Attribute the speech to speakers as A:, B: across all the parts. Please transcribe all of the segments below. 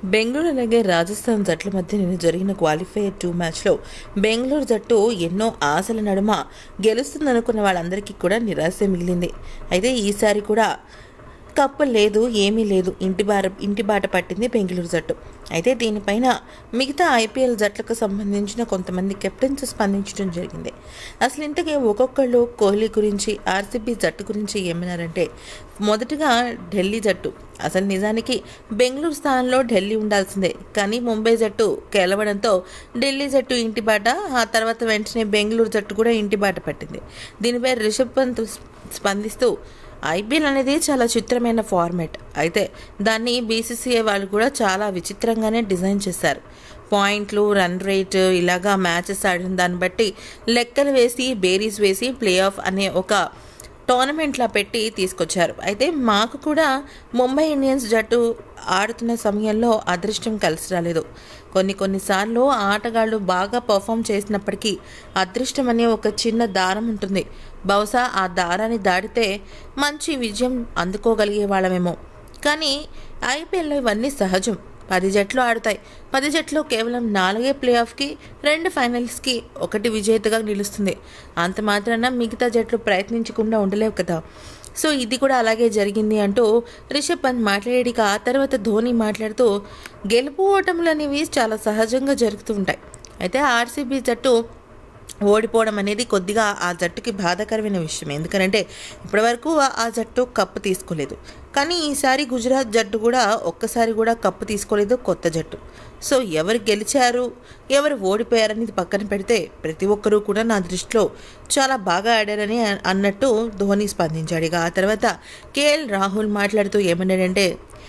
A: బెంగళూరు అలాగే రాజస్థాన్ జట్ల మధ్య నిన్న జరిగిన క్వాలిఫైయర్ టూ మ్యాచ్లో బెంగళూరు జట్టు ఎన్నో ఆశల నడుమ గెలుస్తుందనుకున్న వాళ్ళందరికీ కూడా నిరాశ మిగిలింది అయితే ఈసారి కూడా కప్పు లేదు ఏమీ లేదు ఇంటి బార ఇంటి బాట పట్టింది బెంగళూరు జట్టు అయితే దీనిపైన మిగతా ఐపీఎల్ జట్లకు సంబంధించిన కొంతమంది కెప్టెన్స్ స్పందించడం జరిగింది అసలు ఇంతకీ ఒక్కొక్కళ్ళు కోహ్లీ గురించి ఆర్సీబీ జట్టు గురించి ఏమన్నారంటే మొదటగా ఢిల్లీ జట్టు అసలు నిజానికి బెంగళూరు స్థానంలో ఢిల్లీ ఉండాల్సిందే కానీ ముంబై జట్టు గెలవడంతో ఢిల్లీ జట్టు ఇంటి బాట ఆ తర్వాత వెంటనే బెంగళూరు జట్టు కూడా ఇంటి బాట పట్టింది దీనిపై రిషబ్ పంత్ స్పందిస్తూ ఐపీఎల్ అనేది చాలా చిత్రమైన ఫార్మాట్ అయితే దాన్ని బీసీసీఐ వాళ్ళు కూడా చాలా విచిత్రంగానే డిజైన్ చేశారు పాయింట్లు రన్ రేట్ ఇలాగా మ్యాచెస్ ఆడిన దాన్ని బట్టి లెక్కలు వేసి బేరీస్ వేసి ప్లే ఆఫ్ అనే ఒక టోర్నమెంట్లా పెట్టి తీసుకొచ్చారు అయితే మాకు కూడా ముంబై ఇండియన్స్ జట్టు ఆడుతున్న సమయంలో అదృష్టం కలిసి రాలేదు కొన్ని కొన్నిసార్లు ఆటగాళ్ళు బాగా పర్ఫామ్ చేసినప్పటికీ అదృష్టం అనే ఒక చిన్న దారం ఉంటుంది బహుశా ఆ దారాన్ని దాటితే మంచి విజయం అందుకోగలిగే వాళ్ళమేమో కానీ ఐపీఎల్లో ఇవన్నీ సహజం పది జట్లు ఆడుతాయి పది జట్లు కేవలం నాలుగే ప్లే ఆఫ్కి రెండు ఫైనల్స్కి ఒకటి విజేతగా నిలుస్తుంది అంత మాత్రాన మిగతా జట్లు ప్రయత్నించకుండా ఉండలేవు కదా సో ఇది కూడా అలాగే జరిగింది అంటూ రిషబ్ పంత్ మాట్లాడేడిక ఆ తర్వాత ధోని మాట్లాడుతూ గెలుపు ఓటములు అనేవి చాలా సహజంగా జరుగుతూ ఉంటాయి అయితే ఆర్సీబీ జట్టు ఓడిపోవడం అనేది కొద్దిగా ఆ జట్టుకి బాధాకరమైన విషయం ఎందుకంటే ఇప్పటివరకు ఆ జట్టు కప్పు తీసుకోలేదు కానీ ఈసారి గుజరాత్ జట్టు కూడా ఒక్కసారి కూడా కప్పు తీసుకోలేదు కొత్త జట్టు సో ఎవరు గెలిచారు ఎవరు ఓడిపోయారనేది పక్కన పెడితే ప్రతి ఒక్కరూ కూడా నా దృష్టిలో చాలా బాగా ఆడారని అన్నట్టు ధోని స్పందించాడు ఇక ఆ తర్వాత కేఎల్ రాహుల్ మాట్లాడుతూ ఏమన్నాడంటే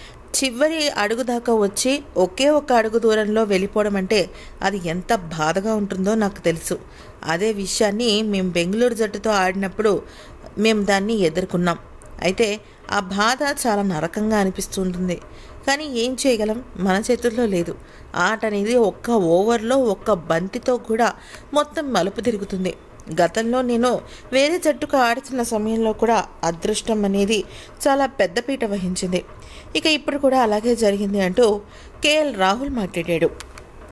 A: చివరి అడుగు దాకా వచ్చి ఒకే ఒక్క అడుగు దూరంలో వెళ్ళిపోవడం అంటే అది ఎంత బాధగా ఉంటుందో నాకు తెలుసు అదే విషయాన్ని మేము బెంగళూరు జట్టుతో ఆడినప్పుడు మేము దాన్ని ఎదుర్కొన్నాం అయితే ఆ బాధ చాలా నరకంగా అనిపిస్తుంటుంది కానీ ఏం చేయగలం మన చేతుల్లో లేదు ఆట అనేది ఒక్క ఓవర్లో ఒక్క బంతితో కూడా మొత్తం మలుపు తిరుగుతుంది గతంలో నేను వేరే జట్టుకు ఆడుతున్న సమయంలో కూడా అదృష్టం అనేది చాలా పెద్దపీట వహించింది ఇక ఇప్పుడు కూడా అలాగే జరిగింది అంటూ కేఎల్ రాహుల్ మాట్లాడాడు